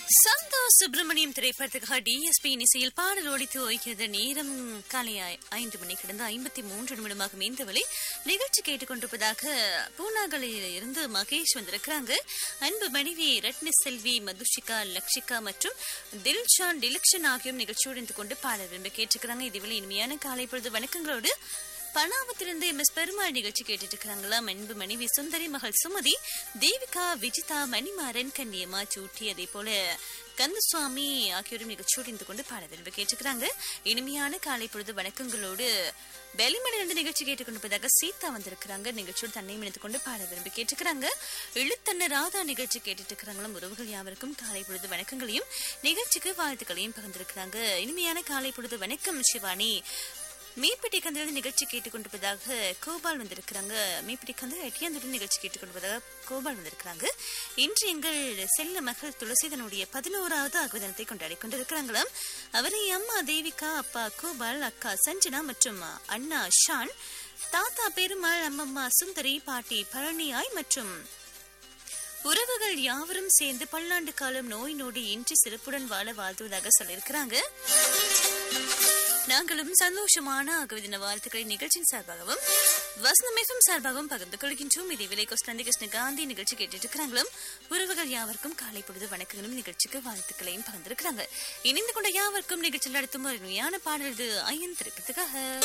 சந்தோஷ் சுப்பிரமணியம் திரைப்படத்துக்காக டிஎஸ்பி இசையில் பாடல் ஒழித்து ஓய்கிறது நேரம் காலை ஐ- ஐந்து மணி கிடந்து ஐம்பத்தி மூன்று நிமிடமாக மீந்தவழி நிகழ்ச்சி கேட்டுக்கொண்டிருப்பதாக பூனாகளில் இருந்து மகேஷ் வந்திருக்கிறாங்க அன்பு மனைவி ரத்ன செல்வி மதுஷிகா லக்ஷிகா மற்றும் தில்ஷான் டிலக்ஷன் ஆகியோர் நிகழ்ச்சியோடு இருந்து கொண்டு பாடல் விரும்ப கேட்டிருக்கிறாங்க இதுவரை இனிமையான காலை பொழுது வணக்கங்களோடு பனாமத்திலிருந்து எம் எஸ் பெருமாள் நிகழ்ச்சி கேட்டுட்டு இருக்கிறாங்களா அன்பு மனைவி சுந்தரி மகள் சுமதி தேவிகா விஜிதா மணிமாறன் கன்னியம்மா சூட்டி அதே போல கந்தசுவாமி ஆகியோரும் நிகழ்ச்சியோடு இருந்து கொண்டு பாட விரும்ப கேட்டுக்கிறாங்க இனிமையான காலை பொழுது வணக்கங்களோடு வெளிமணிலிருந்து நிகழ்ச்சி கேட்டுக்கொண்டிருப்பதாக சீதா வந்திருக்கிறாங்க நிகழ்ச்சியோடு தன்னை இணைத்துக் கொண்டு பாட விரும்பி கேட்டுக்கிறாங்க இழுத்தன்ன ராதா நிகழ்ச்சி கேட்டுட்டு இருக்கிறாங்களும் உறவுகள் யாவருக்கும் காலை பொழுது வணக்கங்களையும் நிகழ்ச்சிக்கு வாழ்த்துக்களையும் பகிர்ந்திருக்கிறாங்க இனிமையான காலை பொழுது வணக்கம் சிவானி மீப்பிட்டி கந்திலிருந்து நிகழ்ச்சி கேட்டுக்கொண்டிருப்பதாக கோபால் வந்திருக்கிறாங்க மீப்பிட்டி கந்து எட்டியாந்துடன் நிகழ்ச்சி கேட்டுக்கொண்டிருப்பதாக கோபால் வந்திருக்கிறாங்க இன்று எங்கள் செல்ல மகள் துளசிதனுடைய பதினோராவது ஆகுதனத்தை கொண்டாடி கொண்டிருக்கிறாங்களாம் அவரை அம்மா தேவிகா அப்பா கோபால் அக்கா சஞ்சனா மற்றும் அண்ணா ஷான் தாத்தா பெருமாள் அம்மம்மா சுந்தரி பாட்டி பழனியாய் மற்றும் உறவுகள் யாவரும் சேர்ந்து பல்லாண்டு காலம் நோய் நொடி இன்றி சிறப்புடன் வாழ வாழ்த்துவதாக சொல்லியிருக்கிறாங்க நாங்களும் சந்தோஷமான ஆகவிதின வாழ்த்துக்களை நிகழ்ச்சியின் சார்பாகவும் வசனம் எஃப்எம் சார்பாகவும் பகிர்ந்து கொள்கின்றோம் இதே விலை கோஸ்டந்தி கிருஷ்ண காந்தி நிகழ்ச்சி கேட்டுட்டு இருக்கிறாங்களும் உறவுகள் யாவருக்கும் காலை பொழுது வணக்கங்களும் நிகழ்ச்சிக்கு வாழ்த்துக்களையும் பகிர்ந்திருக்கிறாங்க இணைந்து கொண்ட யாவருக்கும் நிகழ்ச்சியில் நடத்தும் ஒரு உண்மையான பாடல் இது ஐயன் திருப்பத்துக்காக